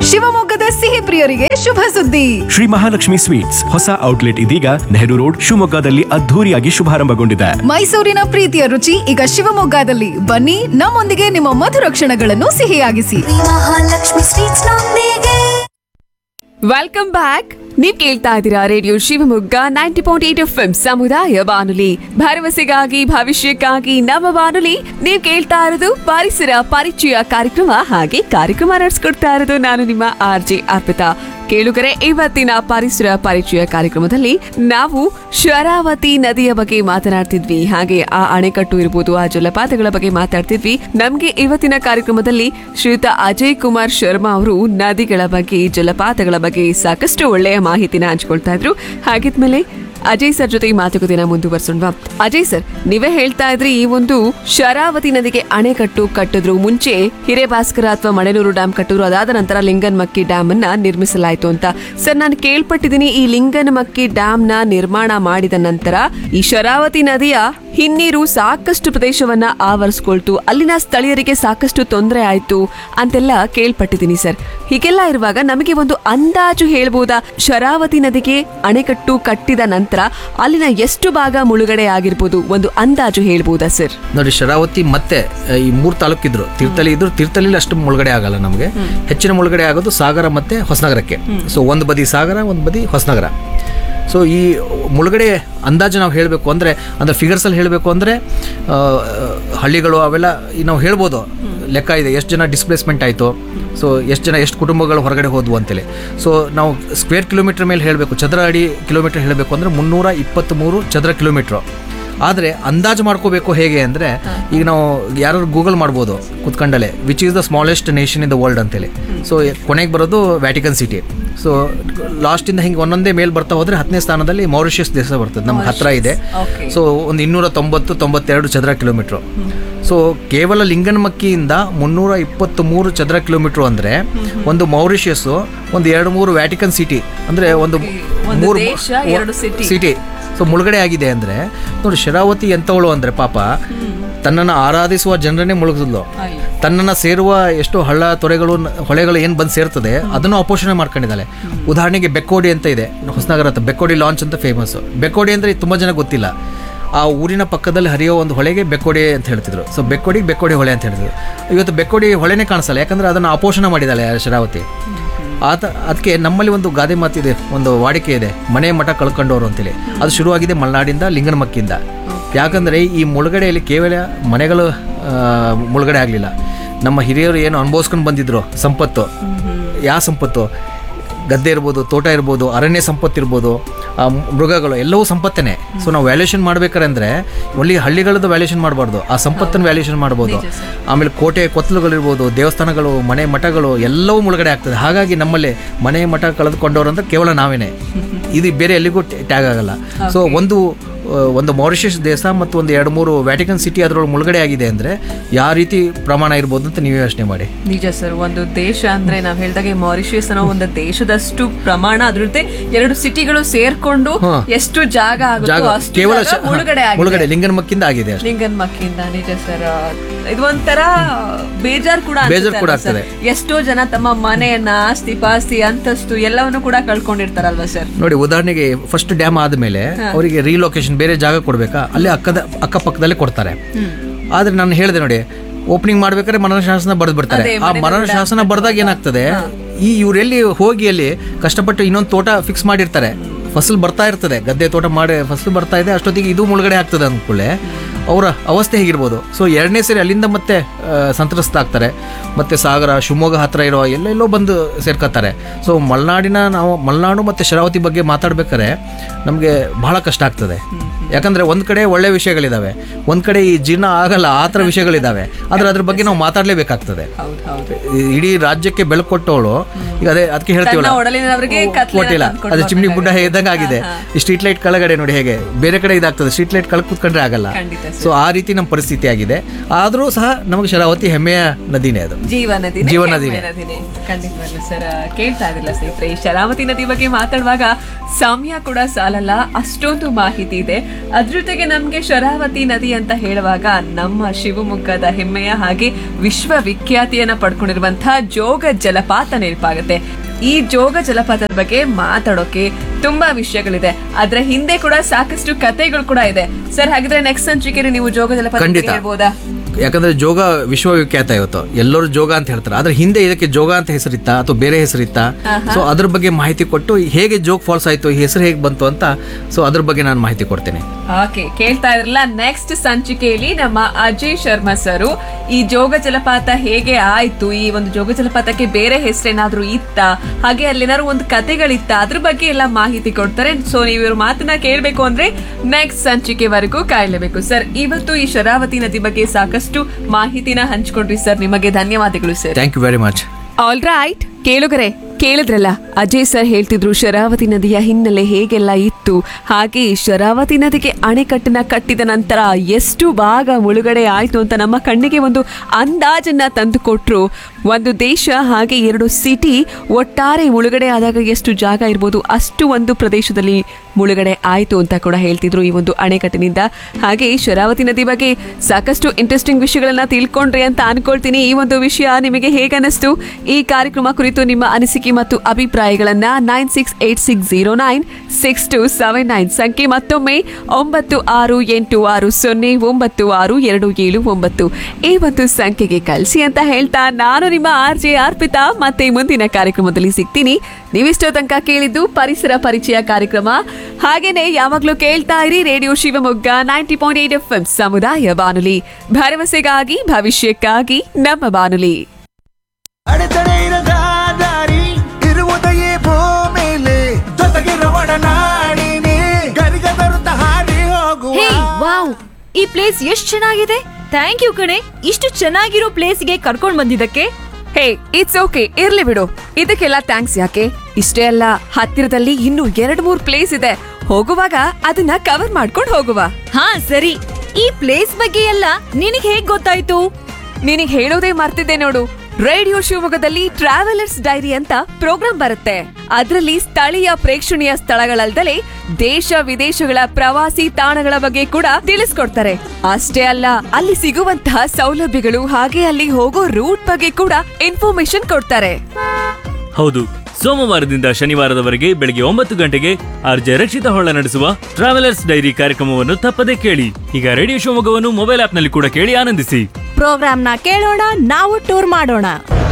ಶಿವಮೊಗ್ಗದ ಸಿಹಿ ಪ್ರಿಯರಿಗೆ ಶುಭ ಸುದ್ದಿ ಶ್ರೀ ಮಹಾಲಕ್ಷ್ಮಿ ಸ್ವೀಟ್ಸ್ ಹೊಸ ಔಟ್ಲೆಟ್ ಇದೀಗ ನೆಹರು ರೋಡ್ ಶಿವಮೊಗ್ಗದಲ್ಲಿ ಅದ್ಧೂರಿಯಾಗಿ ಶುಭಾರಂಭಗೊಂಡಿದೆ ಮೈಸೂರಿನ ಪ್ರೀತಿಯ ರುಚಿ ಈಗ ಶಿವಮೊಗ್ಗದಲ್ಲಿ ಬನ್ನಿ ನಮ್ಮೊಂದಿಗೆ ನಿಮ್ಮ ಮಧುರ ಕ್ಷಣಗಳನ್ನು ಸಿಹಿಯಾಗಿಸಿ ಮಹಾಲಕ್ಷ್ಮಿ ಸ್ವೀಟ್ಸ್ ನೊಂದಿಗೆ ವೆಲ್ಕಮ್ ಬ್ಯಾಕ್ ನೀವ್ ಕೇಳ್ತಾ ಇದ್ದೀರಾ radio Shivamogga ninety point eight F ಸಮುದಾಯ ಬಾನುಲಿ ಭರವಸೆಗಾಗಿ ಭವಿಷ್ಯಕ್ಕಾಗಿ ನಮ್ಮ ಬಾನುಲಿ ನೀವ್ ಕೇಳ್ತಾ ಇರೋದು ಪರಿಸರ ಪರಿಚಯ ಕಾರ್ಯಕ್ರಮ ಹಾಗೆ ಕಾರ್ಯಕ್ರಮ ನಡೆಸ್ಕೊಡ್ತಾ ಇರೋದು ನಾನು ನಿಮ್ಮ ಆರ್ ಜೆ ಅರ್ಪಿತಾ ಕೇಳುಗರೆ ಇವತ್ತಿನ ಪರಿಸರ ಪರಿಚಯ ಕಾರ್ಯಕ್ರಮದಲ್ಲಿ ನಾವು ಶರಾವತಿ ನದಿಯ ಬಗ್ಗೆ ಮಾತನಾಡ್ತಿದ್ವಿ ಹಾಗೆ ಆ ಅಣೆಕಟ್ಟು ಇರ್ಬೋದು ಆ ಜಲಪಾತಗಳ ಬಗ್ಗೆ ಮಾತಾಡ್ತಿದ್ವಿ ನಮ್ಗೆ ಇವತ್ತಿನ ಕಾರ್ಯಕ್ರಮದಲ್ಲಿ ಶ್ರೀಯುತ ಅಜಯ್ ಕುಮಾರ್ ಶರ್ಮಾ ಅವರು ನದಿಗಳ ಬಗ್ಗೆ ಜಲಪಾತಗಳ ಬಗ್ಗೆ ಸಾಕಷ್ಟು ಒಳ್ಳೆಯ ಮಾಹಿತಿನ ಹಂಚ್ಕೊಳ್ತಾ ಇದ್ರು ಹಾಗಿದ್ಮೇಲೆ ಅಜಯ್ ಸರ್ ಜೊತೆ ಈ ಮಾತುಕತೆನ ಮುಂದುವರ್ಸೋಣವಾ ಅಜಯ್ ಸರ್ ನೀವೇ ಹೇಳ್ತಾ ಇದ್ರಿ ಈ ಒಂದು ಶರಾವತಿ ನದಿಗೆ ಅಣೆಕಟ್ಟು ಕಟ್ಟಿದ್ರು ಮುಂಚೆ ಹಿರೇಭಾಸ್ಕರ ಅಥವಾ ಮಳೆನೂರು ಡ್ಯಾಮ್ ಕಟ್ಟಿದ್ರು ಅದಾದ ನಂತರ ಲಿಂಗನಮಕ್ಕಿ ಡ್ಯಾಮ್ ಅನ್ನ ನಿರ್ಮಿಸಲಾಯಿತು ಅಂತ ಸರ್ ನಾನು ಕೇಳ್ಪಟ್ಟಿದ್ದೀನಿ ಈ ಲಿಂಗನಮಕ್ಕಿ ಡ್ಯಾಮ್ ನ ನಿರ್ಮಾಣ ಮಾಡಿದ ನಂತರ ಈ ಶರಾವತಿ ನದಿಯ ಹಿನ್ನೀರು ಸಾಕಷ್ಟು ಪ್ರದೇಶವನ್ನ ಆವರಿಸ್ಕೊಳ್ತು ಅಲ್ಲಿನ ಸ್ಥಳೀಯರಿಗೆ ಸಾಕಷ್ಟು ತೊಂದರೆ ಆಯ್ತು ಅಂತೆಲ್ಲ ಕೇಳ್ಪಟ್ಟಿದ್ದೀನಿ ಸರ್ ಹೀಗೆಲ್ಲ ಇರುವಾಗ ನಮಗೆ ಒಂದು ಅಂದಾಜು ಹೇಳ್ಬೋದಾ ಶರಾವತಿ ನದಿಗೆ ಅಣೆಕಟ್ಟು ಕಟ್ಟಿದ ನಂತರ ಅಲ್ಲಿನ ಎಷ್ಟು ಭಾಗ ಮುಳುಗಡೆ ಆಗಿರ್ಬೋದು ಒಂದು ಅಂದಾಜು ಹೇಳ್ಬೋದಾ ಸರ್ ನೋಡಿ ಶರಾವತಿ ಮತ್ತೆ ಆ, ಈ ಮೂರು ತಾಲೂಕಿದ್ರು ತೀರ್ಥಹಳ್ಳಿ ಇದ್ರು ತೀರ್ಥಹಳ್ಳಿ ಅಷ್ಟು ಮುಳುಗಡೆ ಆಗಲ್ಲ ನಮಗೆ ಹೆಚ್ಚಿನ ಮುಳುಗಡೆ ಆಗೋದು ಸಾಗರ ಮತ್ತೆ ಹೊಸನಗರಕ್ಕೆ ಸೊ ಒಂದು ಬದಿ ಸಾಗರ ಒಂದು ಬದಿ ಹೊಸನಗರ ಸೊ ಈ ಮುಳುಗಡೆ ಅಂದಾಜು ನಾವು ಹೇಳಬೇಕು ಅಂದರೆ ಅಂದರೆ ಫಿಗರ್ಸಲ್ಲಿ ಹೇಳಬೇಕು ಅಂದರೆ ಹಳ್ಳಿಗಳು ಅವೆಲ್ಲ ಈ ನಾವು ಹೇಳ್ಬೋದು ಲೆಕ್ಕ ಇದೆ ಎಷ್ಟು ಜನ ಡಿಸ್ಪ್ಲೇಸ್ಮೆಂಟ್ ಆಯಿತು ಸೊ ಎಷ್ಟು ಜನ ಎಷ್ಟು ಕುಟುಂಬಗಳು ಹೊರಗಡೆ ಹೋದ್ವು ಅಂತೇಳಿ ಸೊ ನಾವು ಸ್ಕ್ವೇರ್ ಕಿಲೋಮೀಟರ್ ಮೇಲೆ ಹೇಳಬೇಕು ಚದರ ಅಡಿ ಕಿಲೋಮೀಟರ್ ಹೇಳಬೇಕು ಅಂದರೆ ಮುನ್ನೂರ ಇಪ್ಪತ್ತ್ಮೂರು ಚದರ ಕಿಲೋಮೀಟ್ರು ಆದರೆ ಅಂದಾಜು ಮಾಡ್ಕೋಬೇಕು ಹೇಗೆ ಅಂದರೆ ಈಗ ನಾವು ಯಾರು ಗೂಗಲ್ ಮಾಡ್ಬೋದು ಕುತ್ಕೊಂಡಲೆ which is the smallest nation in the world ಅಂತೇಳಿ ಸೊ ಕೊನೆಗೆ ಬರೋದು ವ್ಯಾಟಿಕನ್ ಸಿಟಿ ಸೊ ಲಾಸ್ಟಿಂದ ಹಿಂಗೆ ಒಂದೊಂದೇ ಮೇಲ್ ಬರ್ತಾ ಹೋದರೆ ಹತ್ತನೇ ಸ್ಥಾನದಲ್ಲಿ ಮೌರಿಷಿಯಸ್ ದೇಶ ಬರ್ತದೆ ನಮ್ಮ ಹತ್ರ ಇದೆ ಸೊ ಒಂದು ಇನ್ನೂರ ತೊಂಬತ್ತು ತೊಂಬತ್ತೆರಡು ಚದರ ಕಿಲೋಮೀಟ್ರು ಸೊ ಕೇವಲ ಲಿಂಗನಮಕ್ಕಿಯಿಂದ ಮುನ್ನೂರ ಇಪ್ಪತ್ತ್ ಮೂರು ಚದರ ಕಿಲೋಮೀಟ್ರು ಅಂದರೆ ಒಂದು ಮೌರಿಷಿಯಸ್ಸು ಒಂದು ಎರಡು ಮೂರು ವ್ಯಾಟಿಕನ್ ಸಿಟಿ ಅಂದರೆ ಒಂದು ಒಂದು ಮೂರು ದೇಶ, ಎರಡು city. ಸಿಟಿ ಸೊ ಮುಳುಗಡೆ ಆಗಿದೆ ಅಂದರೆ ನೋಡಿ ಶರಾವತಿ ಎಂಥವಳು ಅಂದರೆ ಪಾಪ ತನ್ನನ್ನು ಆರಾಧಿಸುವ ಜನರನ್ನೇ ಮುಳುಗಿದ್ಲು ತನ್ನನ್ನು ಸೇರುವ ಎಷ್ಟು ಹಳ್ಳ ತೊರೆಗಳು ನ- ಹೊಳೆಗಳು ಏನು ಬಂದು ಸೇರ್ತದೆ ಅದನ್ನು ಅಪೋಷಣೆ ಮಾಡ್ಕೊಂಡಿದ್ದಾಳೆ ಉದಾಹರಣೆಗೆ ಬೆಕ್ಕೋಡಿ ಅಂತ ಇದೆ ಹೊಸನಗರ ಹತ್ರ ಬೆಕ್ಕೋಡಿ ಲಾಂಚ್ ಅಂತ ಫೇಮಸ್ ಬೆಕ್ಕೋಡಿ ಅಂದರೆ ತುಂಬ ಜನ ಗೊತ್ತಿಲ್ಲ ಆ ಊರಿನ ಪಕ್ಕದಲ್ಲಿ ಹರಿಯೋ ಒಂದು ಹೊಳೆಗೆ ಬೆಕ್ಕೋಡಿ ಅಂತ ಹೇಳ್ತಿದ್ರು ಸೊ ಬೆಕ್ಕೋಡಿ ಬೆಕ್ಕೋಡಿ ಹೊಳೆ ಅಂತ ಹೇಳ್ತಿದ್ರು ಇವತ್ತು ಬೆಕ್ಕೋಡಿ ಹೊಳೆನೇ ಕಾಣಿಸಲ್ಲ ಯಾಕಂದ್ರೆ ಅದನ್ನು ಅಪೋಷಣೆ ಮಾಡಿದ್ದಾಳೆ ಆ ಶರಾವತಿ ಆತ ಅದಕ್ಕೆ ನಮ್ಮಲ್ಲಿ ಒಂದು ಗಾದೆ ಮಾತಿದೆ ಒಂದು ವಾಡಿಕೆ ಇದೆ ಮನೆ ಮಠ ಕಳ್ಕೊಂಡವರು ಅಂತೇಳಿ ಅದು ಶುರುವಾಗಿದೆ ಮಲೆನಾಡಿಂದ ಲಿಂಗನಮಕ್ಕಿಂದ ಯಾಕಂದರೆ ಈ ಮುಳುಗಡೆಯಲ್ಲಿ ಕೇವಲ ಮನೆಗಳು ಆ, ಮುಳುಗಡೆ ಆಗಲಿಲ್ಲ ನಮ್ಮ ಹಿರಿಯರು ಏನು ಅನುಭವಿಸ್ಕೊಂಡು ಬಂದಿದ್ರು ಸಂಪತ್ತು ಯಾವ ಸಂಪತ್ತು ಗದ್ದೆ ಇರ್ಬೋದು ತೋಟ ಇರ್ಬೋದು ಅರಣ್ಯ ಸಂಪತ್ತು ಇರ್ಬೋದು ಆ ಮೃಗಗಳು ಎಲ್ಲವೂ ಸಂಪತ್ತೇನೆ ಸೊ ನಾವು ವ್ಯಾಲ್ಯೂಷನ್ ಮಾಡ್ಬೇಕಾದ್ರೆ ಒಳ್ಳೆ ಹಳ್ಳಿಗಳದ್ದು ವ್ಯಾಲ್ಯೂಷನ್ ಮಾಡಬಾರ್ದು ಆ ಸಂಪತ್ತನ್ನು ವ್ಯಾಲ್ಯೂಷನ್ ಮಾಡ್ಬೋದು ಆಮೇಲೆ ಕೋಟೆ ಕೊತ್ತಲುಗಳಿರ್ಬೋದು ದೇವಸ್ಥಾನಗಳು ಮನೆ ಮಠಗಳು ಎಲ್ಲವೂ ಮುಳುಗಡೆ ಆಗ್ತದೆ ಹಾಗಾಗಿ ನಮ್ಮಲ್ಲಿ ಮನೆ ಮಠ ಕಳೆದುಕೊಂಡವ್ರು ಅಂದ್ರೆ ಕೇವಲ ನಾವೇನೆ ಇದು ಬೇರೆ ಎಲ್ಲಿಗೂ ಟ್ಯಾಗ್ ಆಗಲ್ಲ ಸೊ ಒಂದು ಆ, ಒಂದು ಮಾರಿಷಸ್ ದೇಶ ಮತ್ತು ಒಂದು ಎರಡು ಮೂರು ವ್ಯಾಟಿಕನ್ ಸಿಟಿ ಅದರೊಳಗೆ ಮುಳುಗಡೆ ಆಗಿದೆ ಅಂದರೆ ಯಾವ ರೀತಿ ಪ್ರಮಾಣ ಇರ್ಬೋದು ಅಂತ ನೀವು ಯೋಚನೆ ಮಾಡಿ ನಿಜ ಸರ್ ಒಂದು ದೇಶ ಅಂದ್ರೆ ನಾವ್ ಹೇಳ್ದಾಗೆ ಮಾರಿಷಿಯಸ್ ಅನ್ನೋ ಒಂದು ದೇಶದಷ್ಟು ಪ್ರಮಾಣ ಅದ್ರ ಜೊತೆ ಎರಡು ಸಿಟಿಗಳು ಸೇರ್ಕೊಂಡು ಹಾ. ಎಷ್ಟು ಜಾಗ ಆಗುತ್ತೋ ಜಾಗ ಅಷ್ಟು ಕೇವಲ ಜಾಗ ಶ- ಮುಳುಗಡೆ ಆಗಿದೆ. ಮುಳುಗಡೆ ಲಿಂಗನಮಕ್ಕಿಂದ ಆಗಿದೆ ಅಷ್ಟೇ ಲಿಂಗನ್ ಮಕ್ಕಿಂದ ನಿಜ ಸರ್ ಇದು ಒಂಥರ ಬೇಜಾರ್ ಕೂಡ ಅನ್ಸುತ್ತೆ ಬೇಜಾರ್ ಕೂಡ ಅಲ್ವಾ ಸರ್? ಆಗ್ತದೆ. ಎಷ್ಟೋ ಜನ ತಮ್ಮ ಮನೆಯನ್ನ ಆಸ್ತಿ ಪಾಸ್ತಿ ಅಂತಸ್ತು ಎಲ್ಲವನ್ನು ಕೂಡ ಕಳ್ಕೊಂಡಿರ್ತಾರಲ್ವಾ ಸರ್ ನೋಡಿ ಉದಾಹರಣೆಗೆ ಫಸ್ಟ್ ಡ್ಯಾಮ್ ಆದಮೇಲೆ ಅವರಿಗೆ ರೀಲೊಕೇಶನ್ ಬೇರೆ ಜಾಗ ಕೊಡಬೇಕಾ ಅಲ್ಲಿ ಅಕ್ಕದ ಅಕ್ಕಪಕ್ಕದಲ್ಲೇ ಕೊಡ್ತಾರೆ ಆದ್ರೆ ನಾನು ಹೇಳಿದೆ ನೋಡಿ ಓಪನಿಂಗ್ ಮಾಡ್ಬೇಕಾದ್ರೆ ಮರಣ ಶಾಸನ ಬರೆದು ಬಿಡ್ತಾರೆ ಅದೇ, ಆ ಮನೆ ಮರಣ ಶಾಸನ ಬರೆದಾಗ ಏನಾಗ್ತದೆ ಈ ಇವರೆಲ್ಲಿ ಹೋಗಿ ಅಲ್ಲಿ ಕಷ್ಟಪಟ್ಟು ಇನ್ನೊಂದು ತೋಟ ಫಿಕ್ಸ್ ಮಾಡಿರ್ತಾರೆ ಫಸಲು ಬರ್ತಾ ಇರ್ತದೆ ಗದ್ದೆ ತೋಟ ಮಾಡಿ ಫಸಲು ಬರ್ತಾ ಇದೆ ಅಷ್ಟೊತ್ತಿಗೆ ಇದು ಮುಳುಗಡೆ ಆಗ್ತದೆ ಅಂದ್ಕೊಳ್ಳೆ ಅವರ ಅವಸ್ಥೆ ಹೇಗಿರ್ಬೋದು ಸೊ ಎರಡನೇ ಸರಿ ಅಲ್ಲಿಂದ ಮತ್ತೆ ಆ, ಸಂತ್ರಸ್ತ ಆಗ್ತಾರೆ ಮತ್ತೆ ಸಾಗರ ಶಿವಮೊಗ್ಗ ಹತ್ರ ಇರೋ ಎಲ್ಲೆಲ್ಲೋ ಬಂದು ಸೇರ್ಕೊತಾರೆ ಸೊ ಮಲೆನಾಡಿನ ನಾವು ಮಲೆನಾಡು ಮತ್ತು ಶರಾವತಿ ಬಗ್ಗೆ ಮಾತಾಡ್ಬೇಕಾದ್ರೆ ನಮಗೆ ಬಹಳ ಕಷ್ಟ ಆಗ್ತದೆ ಯಾಕಂದ್ರೆ ಒಂದ್ ಕಡೆ ಒಳ್ಳೆ ವಿಷಯಗಳಿದಾವೆ ಒಂದ್ ಕಡೆ ಈ ಜೀರ್ಣ ಆಗಲ್ಲ ಆ ಥರ ವಿಷಯಗಳಿದಾವೆ ಆದ್ರೆ ಅದ್ರ ಬಗ್ಗೆ ನಾವು ಮಾತಾಡ್ಲೇಬೇಕಾಗ್ತದೆ ಈ ಇಡೀ ರಾಜ್ಯಕ್ಕೆ ಬೆಳಕು ಕೊಟ್ಟವಳು ಈಗ ಅದೇ ಅದಕ್ಕೆ ಹೇಳ್ತೀವಲ್ಲ ತನ್ನ ಒಡಲಿನವರಿಗೆ ಕತ್ಲೆನ ಕೊಟ್ಟಿಲ್ಲ ತಂದ್ಕೊಡು ಅದು ಚಿಮ್ನಿ ಅಂತ ಗುಡ್ಡ ಇದ್ದಂಗೆ ಆಗಿದೆ ಈ ಸ್ಟ್ರೀಟ್ ಲೈಟ್ ಕೆಳಗಡೆ ನೋಡಿ ಹೇಗೆ ಬೇರೆ ಕಡೆ ಇದಾಗ್ತದೆ ಸ್ಟ್ರೀಟ್ ಲೈಟ್ ಕೆಳಗೆ ಕೂತ್ಕೊಂಡ್ರೆ ಆಗಲ್ಲ ಖಂಡಿತ ಸೊ ಆ ರೀತಿ ನಮ್ಮ ಪರಿಸ್ಥಿತಿ ಆಗಿದೆ ಆದರೂ ಸಹ ನಮಗೆ ಶರಾವತಿ ಹೆಮ್ಮೆಯ ನದಿನೇ ಅದು ಜೀವ ನದಿ ಜೀವ ನದಿನೇ. ಖಂಡಿತವಾಗ್ಲೂ ಸರ್ ಕೇಳ್ತಾ ಇರಲಿಲ್ಲ ಸ್ನೇಹಿತರೆ ಈ ಶರಾವತಿ ನದಿ ಬಗ್ಗೆ ಮಾತಾಡುವಾಗ ಸಮಯ ಕೂಡ ಸಾಲಲ್ಲ ಅಷ್ಟೊಂದು ಮಾಹಿತಿ ಇದೆ ಅದ್ರ ಜೊತೆಗೆ ನಮ್ಗೆ ಶರಾವತಿ ನದಿ ಅಂತ ಹೇಳುವಾಗ ನಮ್ಮ ಶಿವಮೊಗ್ಗದ ಹೆಮ್ಮೆಯ ಹಾಗೆ ವಿಶ್ವವಿಖ್ಯಾತಿಯನ್ನ ಪಡ್ಕೊಂಡಿರುವಂತಹ ಜೋಗ ಜಲಪಾತ ನೆನಪಾಗುತ್ತೆ ಈ ಜೋಗ ಜಲಪಾತದ ಬಗ್ಗೆ ಮಾತಾಡೋಕೆ ತುಂಬಾ ವಿಷಯಗಳಿದೆ ಅದ್ರ ಹಿಂದೆ ಕೂಡ ಸಾಕಷ್ಟು ಕಥೆಗಳು ಕೂಡ ಇದೆ ಸರ್ ಹಾಗಿದ್ರೆ ನೆಕ್ಸ್ಟ್ ಸಂಚಿಕೆಯಲ್ಲಿ ನೀವು ಜೋಗ ಜಲಪಾತ ಬಗ್ಗೆ ಖಂಡಿತ. ಹೇಳ್ಬೋದಾ ಯಾಕಂದ್ರೆ ಜೋಗ ವಿಶ್ವವಿಖ್ಯಾತ ಇವತ್ತು ಎಲ್ಲರೂ ಜೋಗ ಅಂತ ಹೇಳ್ತಾರೆ ಆದ್ರೆ ಹಿಂದೆ ಇದಕ್ಕೆ ಜೋಗ ಅಂತ ಹೆಸರಿತ್ತಾ ಅಥವಾ ಬೇರೆ ಹೆಸರಿತ್ತಾ ಸೊ ಅದ್ರ ಬಗ್ಗೆ ಮಾಹಿತಿ ಕೊಟ್ಟು ಹೇಗೆ ಜೋಗ್ ಫಾಲ್ಸ್ ಆಯ್ತು ಈ ಹೆಸರು ಹೇಗೆ ಬಂತು ಅಂತ ಸೊ ಅದ್ರ ಬಗ್ಗೆ ನಾನು ಮಾಹಿತಿ ಕೊಡ್ತೇನೆ ಓಕೆ ಕೇಳ್ತಾ ಇದ್ರಲ್ಲ ನೆಕ್ಸ್ಟ್ ಸಂಚಿಕೆಯಲ್ಲಿ ನಮ್ಮ ಅಜಯ್ ಶರ್ಮಾ ಸರು ಈ ಜೋಗ ಜಲಪಾತ ಹೇಗೆ ಆಯ್ತು ಈ ಒಂದು ಜೋಗ ಜಲಪಾತಕ್ಕೆ ಬೇರೆ ಹೆಸರೇನಾದ್ರೂ ಇತ್ತ ಹಾಗೆ ಅಲ್ಲೇನಾದ್ರು ಒಂದು ಕತೆಗಳಿತ್ತ ಅದ್ರ ಬಗ್ಗೆ ಎಲ್ಲ ಮಾಹಿತಿ ಕೊಡ್ತಾರೆ ಸೊ ನೀವು ಇವ್ರ ಮಾತನ್ನ ಕೇಳ್ಬೇಕು ಅಂದ್ರೆ ನೆಕ್ಸ್ಟ್ ಸಂಚಿಕೆವರೆಗೂ ಕಾಯ್ಲೇಬೇಕು ಸರ್ ಇವತ್ತು ಈ ಶರಾವತಿ ನದಿ ಬಗ್ಗೆ ಸಾಕಷ್ಟು ಮಾಹಿತಿನ ಹಂಚ್ಕೊಂಡ್ರಿ ಸರ್ ನಿಮಗೆ ಧನ್ಯವಾದಗಳು sir thank you very much all right ಕೇಳುಗರೆ ಕೇಳಿದ್ರಲ್ಲ ಅಜಯ್ ಸರ್ ಹೇಳ್ತಿದ್ರು ಶರಾವತಿ ನದಿಯ ಹಿನ್ನೆಲೆ ಹೇಗೆಲ್ಲ ಇತ್ತು ಹಾಗೆ ಶರಾವತಿ ನದಿಗೆ ಅಣೆಕಟ್ಟನ್ನ ಕಟ್ಟಿದ ನಂತರ ಎಷ್ಟು ಭಾಗ ಮುಳುಗಡೆ ಆಯ್ತು ಅಂತ ನಮ್ಮ ಕಣ್ಣಿಗೆ ಒಂದು ಅಂದಾಜನ್ನ ತಂದು ಕೊಟ್ರು ಒಂದು ದೇಶ ಹಾಗೆ ಎರಡು ಸಿಟಿ ಒಟ್ಟಾರೆ ಮುಳುಗಡೆ ಆದಾಗ ಎಷ್ಟು ಜಾಗ ಇರ್ಬೋದು ಅಷ್ಟು ಒಂದು ಪ್ರದೇಶದಲ್ಲಿ ಮುಳುಗಡೆ ಆಯ್ತು ಅಂತ ಕೂಡ ಹೇಳ್ತಿದ್ರು ಈ ಒಂದು ಅಣೆಕಟ್ಟಿನಿಂದ ಹಾಗೆ ಶರಾವತಿ ನದಿ ಬಗ್ಗೆ ಸಾಕಷ್ಟು ಇಂಟ್ರೆಸ್ಟಿಂಗ್ ವಿಷಯಗಳನ್ನ ತಿಳ್ಕೊಂಡ್ರಿ ಅಂತ ಅನ್ಕೊಳ್ತೀನಿ ಈ ಒಂದು ವಿಷಯ ನಿಮಗೆ ಹೇಗನ್ನಿಸ್ತು ಈ ಕಾರ್ಯಕ್ರಮ ಕುರಿತು ನಿಮ್ಮ ಅನಿಸಿಕೆ ಮತ್ತು ಅಭಿಪ್ರಾಯಗಳನ್ನ nine six eight six zero nine six two seven nine ಸಂಖ್ಯೆ ಮತ್ತೊಮ್ಮೆ ಒಂಬತ್ತು ಆರು ಎಂಟು ಆರು ಸೊನ್ನೆ ಒಂಬತ್ತು ಆರು ಎರಡು ಏಳು ಒಂಬತ್ತು ಈ ಒಂದು ಸಂಖ್ಯೆಗೆ ಕಳಿಸಿ ಅಂತ ಹೇಳ್ತಾ ನಾನು ನಿಮ್ಮ ಆರ್ ಜೆ ಅರ್ಪಿತಾ ಮತ್ತೆ ಮುಂದಿನ ಕಾರ್ಯಕ್ರಮದಲ್ಲಿ ಸಿಗ್ತೀನಿ ನೀವಿಷ್ಟೋ ತನಕ ಕೇಳಿದ್ದು ಪರಿಸರ ಪರಿಚಯ ಕಾರ್ಯಕ್ರಮ ಹಾಗೇನೆ ಯಾವಾಗ್ಲೂ ಕೇಳ್ತಾ ಇರಿ radio Shivamogga ninety point eight F ಸಮುದಾಯ ಬಾನುಲಿ ಭರವಸೆಗಾಗಿ ಭವಿಷ್ಯಕ್ಕಾಗಿ ನಮ್ಮ ಬಾನುಲಿ ಅಡೆತಡೆ ಇರದ ದಾರಿ ಇರುವುದೆಯೇ ಭೂಮಿಲಿ ಜೊತೆಗಿರುವ ನಾಡಿನಿ ಗರಿಗ ತರುತ್ತ ಹಾರಿ ಹೋಗುವ ಹೇ ವಾವ್ ಈ ಪ್ಲೇಸ್ ಎಷ್ಟ್ ಚೆನ್ನಾಗಿದೆ ಥ್ಯಾಂಕ್ ಯು ಕಣೆ ಇಷ್ಟು ಚೆನ್ನಾಗಿರೋ ಪ್ಲೇಸ್ಗೆ ಕರ್ಕೊಂಡ್ ಬಂದಿದ್ದಕ್ಕೆ ಹೇ ಇಟ್ಸ್ ಓಕೆ ಇರ್ಲಿ ಬಿಡು ಇದಕ್ಕೆಲ್ಲ ಥ್ಯಾಂಕ್ಸ್ ಯಾಕೆ ಇಷ್ಟೇ ಅಲ್ಲ ಹತ್ತಿರದಲ್ಲಿ ಇನ್ನು ಎರಡ್ ಮೂರ್ ಪ್ಲೇಸ್ ಇದೆ ಹೋಗುವಾಗ ಅದನ್ನ ಕವರ್ ಮಾಡ್ಕೊಂಡು ಹೋಗುವ ಹಾ ಸರಿ ಈ ಪ್ಲೇಸ್ ಬಗ್ಗೆ ಎಲ್ಲ ನಿನಗ್ ಹೇಗ್ ಗೊತ್ತಾಯ್ತು ನಿನಗ್ ಹೇಳೋದೇ ಮರ್ತಿದ್ದೆ ನೋಡು ರೇಡಿಯೋ ಶಿವಮೊಗ್ಗದಲ್ಲಿ ಟ್ರಾವೆಲರ್ಸ್ ಡೈರಿ ಅಂತ ಪ್ರೋಗ್ರಾಂ ಬರುತ್ತೆ ಅದರಲ್ಲಿ ಸ್ಥಳೀಯ ಪ್ರೇಕ್ಷಣೀಯ ಸ್ಥಳಗಳಲ್ದಲೆ ದೇಶ ವಿದೇಶಗಳ ಪ್ರವಾಸಿ ತಾಣಗಳ ಬಗ್ಗೆ ಕೂಡ ತಿಳಿಸ್ಕೊಡ್ತಾರೆ ಅಷ್ಟೇ ಅಲ್ಲ ಅಲ್ಲಿ ಸಿಗುವಂತಹ ಸೌಲಭ್ಯಗಳು ಹಾಗೆ ಅಲ್ಲಿ ಹೋಗೋ ರೂಟ್ ಬಗ್ಗೆ ಕೂಡ ಇನ್ಫಾರ್ಮೇಶನ್ ಕೊಡ್ತಾರೆ ಹೌದು ಸೋಮವಾರದಿಂದ ಶನಿವಾರದವರೆಗೆ ಬೆಳಗ್ಗೆ ಒಂಬತ್ತು ಗಂಟೆಗೆ ಆರ್ಜೆ ರಕ್ಷಿತ ಹೊಳ್ಳ ನಡೆಸುವ ಟ್ರಾವೆಲರ್ಸ್ ಡೈರಿ ಕಾರ್ಯಕ್ರಮವನ್ನು ತಪ್ಪದೇ ಕೇಳಿ ಈಗ ರೇಡಿಯೋ ಶಿವಮೊಗ್ಗವನ್ನು ಮೊಬೈಲ್ ಆಪ್ನಲ್ಲಿ ಕೂಡ ಕೇಳಿ ಆನಂದಿಸಿ ಪ್ರೋಗ್ರಾಮ್ನ ಕೇಳೋಣ ನಾವು ಟೂರ್ ಮಾಡೋಣ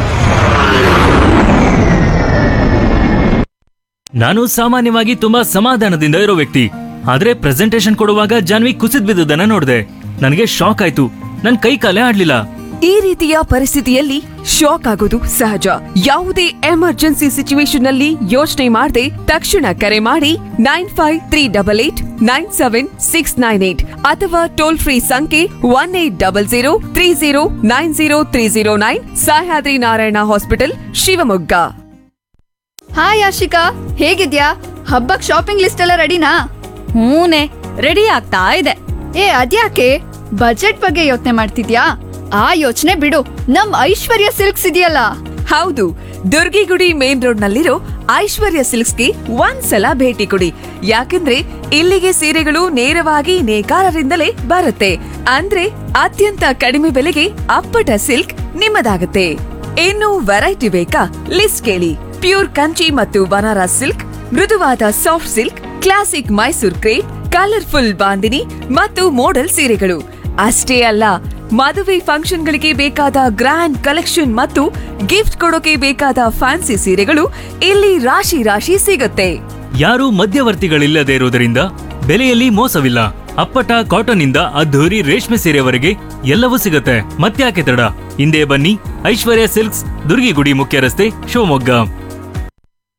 ನಾನು ಸಾಮಾನ್ಯವಾಗಿ ತುಂಬಾ ಸಮಾಧಾನದಿಂದ ಇರೋ ವ್ಯಕ್ತಿ ಆದ್ರೆ ಪ್ರೆಸೆಂಟೇಶನ್ ಕೊಡುವಾಗ ಜಾನ್ವಿ ಕುಸಿದ್ ಬಿದ್ದುದನ್ನ ನೋಡಿದೆ ನನಗೆ ಶಾಕ್ ಆಯ್ತು ನನ್ ಕೈ ಕಾಲೇ ಆಡ್ಲಿಲ್ಲ ಈ ರೀತಿಯ ಪರಿಸ್ಥಿತಿಯಲ್ಲಿ ಶಾಕ್ ಆಗೋದು ಸಹಜ ಯಾವುದೇ ಎಮರ್ಜೆನ್ಸಿ ಸಿಚುವೇಶನ್ ನಲ್ಲಿ ಯೋಚನೆ ಮಾಡದೆ ತಕ್ಷಣ ಕರೆ ಮಾಡಿ nine five three double eight nine seven six nine eight ಅಥವಾ ಟೋಲ್ ಫ್ರೀ ಸಂಖ್ಯೆ one eight double zero three zero nine zero three zero nine Sahyadri Narayana hospital Shivamogga hi Ashika ಹೇಗಿದ್ಯಾ ಹಬ್ಬಕ್ ಶಾಪಿಂಗ್ ಲಿಸ್ಟ್ ಎಲ್ಲ ರೆಡಿನಾ ಹೂನೆ ರೆಡಿ ಆಗ್ತಾ ಇದೆ ಏ ಅದ್ಯಾಕೆ ಬಜೆಟ್ ಬಗ್ಗೆ ಯೋಚನೆ ಮಾಡ್ತಿದ್ಯಾ ಆ ಯೋಚನೆ ಬಿಡು ನಮ್ ಐಶ್ವರ್ಯ ಸಿಲ್ಕ್ಸ್ ಇದೆಯಲ್ಲ ಹೌದು ದುರ್ಗಿಗುಡಿ ಮೇನ್ ರೋಡ್ ನಲ್ಲಿರೋ ಐಶ್ವರ್ಯ ಸಿಲ್ಕ್ಸ್ಗೆ ಒಂದ್ಸಲ ಭೇಟಿ ಕೊಡಿ ಯಾಕಂದ್ರೆ ಇಲ್ಲಿಗೆ ಸೀರೆಗಳು ನೇರವಾಗಿ ನೇಕಾರರಿಂದಲೇ ಬರುತ್ತೆ ಅಂದ್ರೆ ಅತ್ಯಂತ ಕಡಿಮೆ ಬೆಲೆಗೆ ಅಪ್ಪಟ ಸಿಲ್ಕ್ ನಿಮ್ಮದಾಗುತ್ತೆ ಇನ್ನು ವೆರೈಟಿ ಬೇಕಾ ಲಿಸ್ಟ್ ಕೇಳಿ ಪ್ಯೂರ್ ಕಂಚಿ ಮತ್ತು ಬನಾರಸ್ ಸಿಲ್ಕ್ ಮೃದುವಾದ soft silk classic Mysore crepe colourful bandhani ಮತ್ತು ಮೋಡಲ್ ಸೀರೆಗಳು ಅಷ್ಟೇ ಅಲ್ಲ ಮದುವೆ ಫಂಕ್ಷನ್ಗಳಿಗೆ ಬೇಕಾದ ಗ್ರ್ಯಾಂಡ್ ಕಲೆಕ್ಷನ್ ಮತ್ತು ಗಿಫ್ಟ್ ಕೊಡೋಕೆ ಬೇಕಾದ ಫ್ಯಾನ್ಸಿ ಸೀರೆಗಳು ಇಲ್ಲಿ ರಾಶಿ ರಾಶಿ ಸಿಗುತ್ತೆ ಯಾರೂ ಮಧ್ಯವರ್ತಿಗಳಿಲ್ಲದೆ ಇರುವುದರಿಂದ ಬೆಲೆಯಲ್ಲಿ ಮೋಸವಿಲ್ಲ ಅಪ್ಪಟ ಕಾಟನ್ ಇಂದ ಅದ್ಧೂರಿ ರೇಷ್ಮೆ ಸೀರೆವರೆಗೆ ಎಲ್ಲವೂ ಸಿಗುತ್ತೆ ಮತ್ತ್ಯಾಕೆ ತಡ ಹಿಂದೆ ಬನ್ನಿ ಐಶ್ವರ್ಯ ಸಿಲ್ಕ್ಸ್ ದುರ್ಗಿಗುಡಿ ಮುಖ್ಯ ರಸ್ತೆ ಶಿವಮೊಗ್ಗ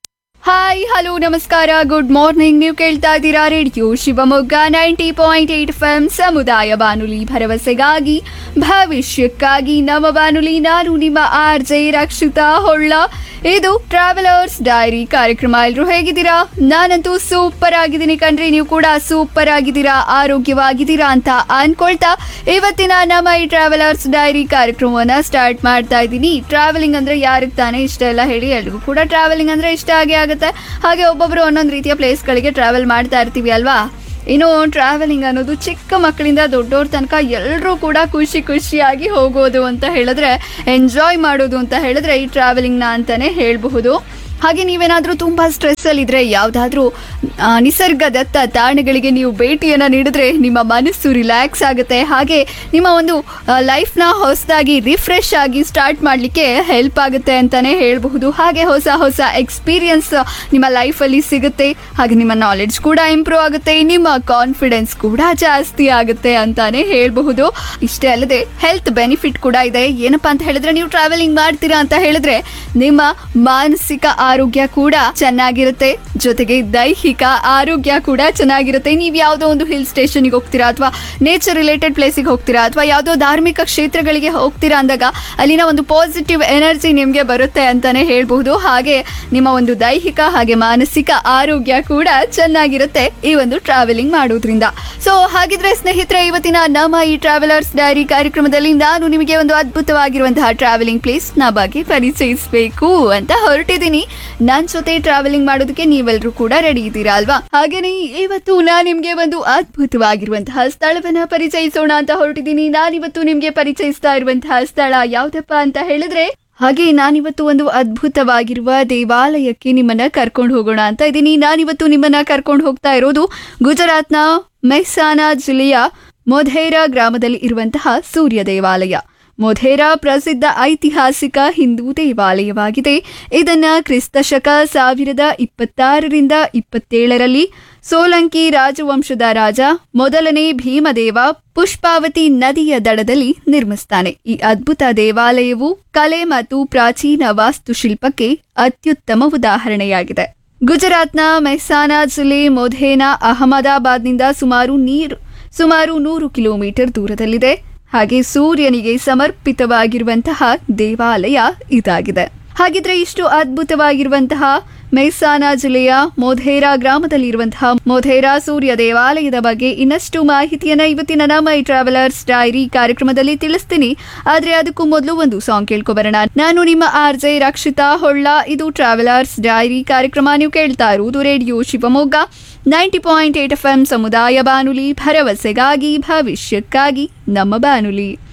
ಹಾಯ್ ಹಲೋ ನಮಸ್ಕಾರ ಗುಡ್ ಮಾರ್ನಿಂಗ್ ನೀವು ಕೇಳ್ತಾ ಇದ್ದೀರಾ radio Shivamogga ninety point eight F M ಸಮುದಾಯ ಬಾನುಲಿ ಭರವಸೆಗಾಗಿ ಭವಿಷ್ಯಕ್ಕಾಗಿ ನಮ್ಮ ಬಾನುಲಿ ನಾನು ನಿಮ್ಮ ಆರ್ ಜೆ ರಕ್ಷಿತಾ ಹೊಳ್ಳ ಇದು ಟ್ರಾವೆಲರ್ಸ್ ಡೈರಿ ಕಾರ್ಯಕ್ರಮ ಎಲ್ರು ಹೇಗಿದ್ದೀರಾ ನಾನಂತೂ ಸೂಪರ್ ಆಗಿದ್ದೀನಿ ಕಣ್ರಿ ನೀವು ಕೂಡ ಸೂಪರ್ ಆಗಿದ್ದೀರಾ ಆರೋಗ್ಯವಾಗಿದ್ದೀರಾ ಅಂತ ಅನ್ಕೊಳ್ತಾ ಇವತ್ತಿನ ನಮ್ಮ ಈ ಟ್ರಾವೆಲರ್ಸ್ ಡೈರಿ ಕಾರ್ಯಕ್ರಮವನ್ನ ಸ್ಟಾರ್ಟ್ ಮಾಡ್ತಾ ಇದ್ದೀನಿ ಟ್ರಾವೆಲಿಂಗ್ ಅಂದ್ರೆ ಯಾರಿಗೆ ತಾನೇ ಇಷ್ಟ ಇಲ್ಲ ಹೇಳಿ ಎಲ್ರಿಗೂ ಕೂಡ ಟ್ರಾವೆಲಿಂಗ್ ಅಂದ್ರೆ ಇಷ್ಟ ಆಗೇ ಆಗುತ್ತೆ ಹಾಗೆ ಒಬ್ಬೊಬ್ರು ಒಂದೊಂದು ರೀತಿಯ ಪ್ಲೇಸ್ಗಳಿಗೆ ಟ್ರಾವೆಲ್ ಮಾಡ್ತಾ ಇರ್ತೀವಿ ಅಲ್ವಾ ಇನ್ನು ಟ್ರಾವೆಲಿಂಗ್ ಅನ್ನೋದು ಚಿಕ್ಕ ಮಕ್ಕಳಿಂದ ದೊಡ್ಡವ್ರ ತನಕ ಎಲ್ಲರೂ ಕೂಡ ಖುಷಿ ಖುಷಿಯಾಗಿ ಹೋಗೋದು ಅಂತ ಹೇಳಿದ್ರೆ ಎಂಜಾಯ್ ಮಾಡೋದು ಅಂತ ಹೇಳಿದ್ರೆ ಈ ಟ್ರಾವೆಲಿಂಗ್ನ ಅಂತಾನೆ ಹೇಳಬಹುದು ಹಾಗೆ ನೀವೇನಾದರೂ ತುಂಬ ಸ್ಟ್ರೆಸ್ಸಲ್ಲಿದ್ದರೆ ಯಾವುದಾದ್ರೂ ನಿಸರ್ಗದತ್ತ ತಾಣಗಳಿಗೆ ನೀವು ಭೇಟಿಯನ್ನು ನೀಡಿದ್ರೆ ನಿಮ್ಮ ಮನಸ್ಸು ರಿಲ್ಯಾಕ್ಸ್ ಆಗುತ್ತೆ ಹಾಗೆ ನಿಮ್ಮ ಒಂದು ಲೈಫ್ನ ಹೊಸದಾಗಿ ರಿಫ್ರೆಶ್ ಆಗಿ ಸ್ಟಾರ್ಟ್ ಮಾಡಲಿಕ್ಕೆ ಹೆಲ್ಪ್ ಆಗುತ್ತೆ ಅಂತಲೇ ಹೇಳಬಹುದು ಹಾಗೆ ಹೊಸ ಹೊಸ ಎಕ್ಸ್ಪೀರಿಯನ್ಸ್ ನಿಮ್ಮ ಲೈಫಲ್ಲಿ ಸಿಗುತ್ತೆ ಹಾಗೆ ನಿಮ್ಮ ನಾಲೆಡ್ಜ್ ಕೂಡ ಇಂಪ್ರೂವ್ ಆಗುತ್ತೆ ನಿಮ್ಮ ಕಾನ್ಫಿಡೆನ್ಸ್ ಕೂಡ ಜಾಸ್ತಿ ಆಗುತ್ತೆ ಅಂತಾನೆ ಹೇಳಬಹುದು ಇಷ್ಟೇ ಅಲ್ಲದೆ ಹೆಲ್ತ್ ಬೆನಿಫಿಟ್ ಕೂಡ ಇದೆ ಏನಪ್ಪಾ ಅಂತ ಹೇಳಿದ್ರೆ ನೀವು ಟ್ರಾವೆಲಿಂಗ್ ಮಾಡ್ತೀರಾ ಅಂತ ಹೇಳಿದ್ರೆ ನಿಮ್ಮ ಮಾನಸಿಕ ಆರೋಗ್ಯ ಕೂಡ ಚೆನ್ನಾಗಿರುತ್ತೆ ಜೊತೆಗೆ ದೈಹಿಕ ಆರೋಗ್ಯ ಕೂಡ ಚೆನ್ನಾಗಿರುತ್ತೆ ನೀವು ಯಾವುದೋ ಒಂದು ಹಿಲ್ ಸ್ಟೇಷನ್ಗೆ ಹೋಗ್ತೀರಾ ಅಥವಾ ನೇಚರ್ ರಿಲೇಟೆಡ್ ಪ್ಲೇಸಿಗೆ ಹೋಗ್ತೀರಾ ಅಥವಾ ಯಾವುದೋ ಧಾರ್ಮಿಕ ಕ್ಷೇತ್ರಗಳಿಗೆ ಹೋಗ್ತೀರಾ ಅಂದಾಗ ಅಲ್ಲಿನ ಒಂದು ಪಾಸಿಟಿವ್ ಎನರ್ಜಿ ನಿಮಗೆ ಬರುತ್ತೆ ಅಂತಾನೆ ಹೇಳ್ಬಹುದು ಹಾಗೆ ನಿಮ್ಮ ಒಂದು ದೈಹಿಕ ಹಾಗೆ ಮಾನಸಿಕ ಆರೋಗ್ಯ ಕೂಡ ಚೆನ್ನಾಗಿರುತ್ತೆ ಈ ಒಂದು ಟ್ರಾವೆಲಿಂಗ್ ಮಾಡೋದ್ರಿಂದ ಸೊ ಹಾಗಿದ್ರೆ ಸ್ನೇಹಿತರೆ ಇವತ್ತಿನ ನಮ್ಮ ಈ ಟ್ರಾವೆಲರ್ಸ್ ಡೈರಿ ಕಾರ್ಯಕ್ರಮದಲ್ಲಿ ನಾನು ನಿಮಗೆ ಒಂದು ಅದ್ಭುತವಾಗಿರುವಂತಹ ಟ್ರಾವೆಲಿಂಗ್ ಪ್ಲೇಸ್ ನ ಬಗ್ಗೆ ಪರಿಚಯಿಸಬೇಕು ಅಂತ ಹೊರಟಿದ್ದೀನಿ ನನ್ನ ಜೊತೆ ಟ್ರಾವೆಲಿಂಗ್ ಮಾಡೋದಕ್ಕೆ ನೀವೆಲ್ಲರೂ ಕೂಡ ರೆಡಿ ಇದ್ದೀರಾ ಅಲ್ವಾ ಹಾಗೇನೆ ಇವತ್ತು ನಾನು ನಿಮ್ಗೆ ಒಂದು ಅದ್ಭುತವಾಗಿರುವಂತಹ ಸ್ಥಳವನ್ನ ಪರಿಚಯಿಸೋಣ ಅಂತ ಹೊರಟಿದ್ದೀನಿ ನಾನಿವತ್ತು ನಿಮ್ಗೆ ಪರಿಚಯಿಸ್ತಾ ಇರುವಂತಹ ಸ್ಥಳ ಯಾವ್ದಪ್ಪ ಅಂತ ಹೇಳಿದ್ರೆ ಹಾಗೆ ನಾನಿವತ್ತು ಒಂದು ಅದ್ಭುತವಾಗಿರುವ ದೇವಾಲಯಕ್ಕೆ ನಿಮ್ಮನ್ನ ಕರ್ಕೊಂಡು ಹೋಗೋಣ ಅಂತ ಇದ್ದೀನಿ ನಾನಿವತ್ತು ನಿಮ್ಮನ್ನ ಕರ್ಕೊಂಡು ಹೋಗ್ತಾ ಇರೋದು ಗುಜರಾತ್ನ ಮೆಹ್ಸಾನಾ ಜಿಲ್ಲೆಯ ಮೊಧೇರಾ ಗ್ರಾಮದಲ್ಲಿ ಇರುವಂತಹ ಸೂರ್ಯ ದೇವಾಲಯ ಮೊಧೇರಾ ಪ್ರಸಿದ್ಧ ಐತಿಹಾಸಿಕ ಹಿಂದೂ ದೇವಾಲಯವಾಗಿದೆ ಇದನ್ನ ಕ್ರಿಸ್ತ ಶಕ ಸಾವಿರದ ಇಪ್ಪತ್ತಾರರಿಂದ ಇಪ್ಪತ್ತೇಳರಲ್ಲಿ ಸೋಲಂಕಿ ರಾಜವಂಶದ ರಾಜ ಮೊದಲನೇ ಭೀಮದೇವ ಪುಷ್ಪಾವತಿ ನದಿಯ ದಡದಲ್ಲಿ ನಿರ್ಮಿಸ್ತಾನೆ ಈ ಅದ್ಭುತ ದೇವಾಲಯವು ಕಲೆ ಮತ್ತು ಪ್ರಾಚೀನ ವಾಸ್ತುಶಿಲ್ಪಕ್ಕೆ ಅತ್ಯುತ್ತಮ ಉದಾಹರಣೆಯಾಗಿದೆ ಗುಜರಾತ್ನ ಮೆಹ್ಸಾನಾ ಜಿಲ್ಲೆ ಮೊಧೇನಾ ಅಹಮದಾಬಾದ್ನಿಂದ ಸುಮಾರು ನೀರು ಸುಮಾರು ನೂರು ಕಿಲೋಮೀಟರ್ ದೂರದಲ್ಲಿದೆ ಹಾಗೆ ಸೂರ್ಯನಿಗೆ ಸಮರ್ಪಿತವಾಗಿರುವಂತಹ ದೇವಾಲಯ ಇದಾಗಿದೆ ಹಾಗಿದ್ರೆ ಇಷ್ಟು ಅದ್ಭುತವಾಗಿರುವಂತಹ ಮೆಹ್ಸಾನಾ ಜಿಲ್ಲೆಯ ಮೊಧೇರಾ ಗ್ರಾಮದಲ್ಲಿರುವಂತಹ ಮೊಧೇರಾ ಸೂರ್ಯ ದೇವಾಲಯದ ಬಗ್ಗೆ ಇನ್ನಷ್ಟು ಮಾಹಿತಿಯನ್ನ ಇವತ್ತಿನ ನಮ್ಮ ಈ ಟ್ರಾವೆಲರ್ಸ್ ಡೈರಿ ಕಾರ್ಯಕ್ರಮದಲ್ಲಿ ತಿಳಿಸ್ತೀನಿ ಆದ್ರೆ ಅದಕ್ಕೂ ಮೊದಲು ಒಂದು ಸಾಂಗ್ ಕೇಳ್ಕೊಬರೋಣ ನಾನು ನಿಮ್ಮ ಆರ್ ಜೆ ರಕ್ಷಿತಾ ಹೊಳ್ಳ ಇದು ಟ್ರಾವೆಲರ್ಸ್ ಡೈರಿ ಕಾರ್ಯಕ್ರಮ ನೀವು ಕೇಳ್ತಾ ಇರುವುದು radio Shivamogga ninety point eight F M ಸಮುದಾಯ ಬಾನುಲಿ ಭರವಸೆಗಾಗಿ ಭವಿಷ್ಯಕ್ಕಾಗಿ ನಮ್ಮ ಬಾನುಲಿ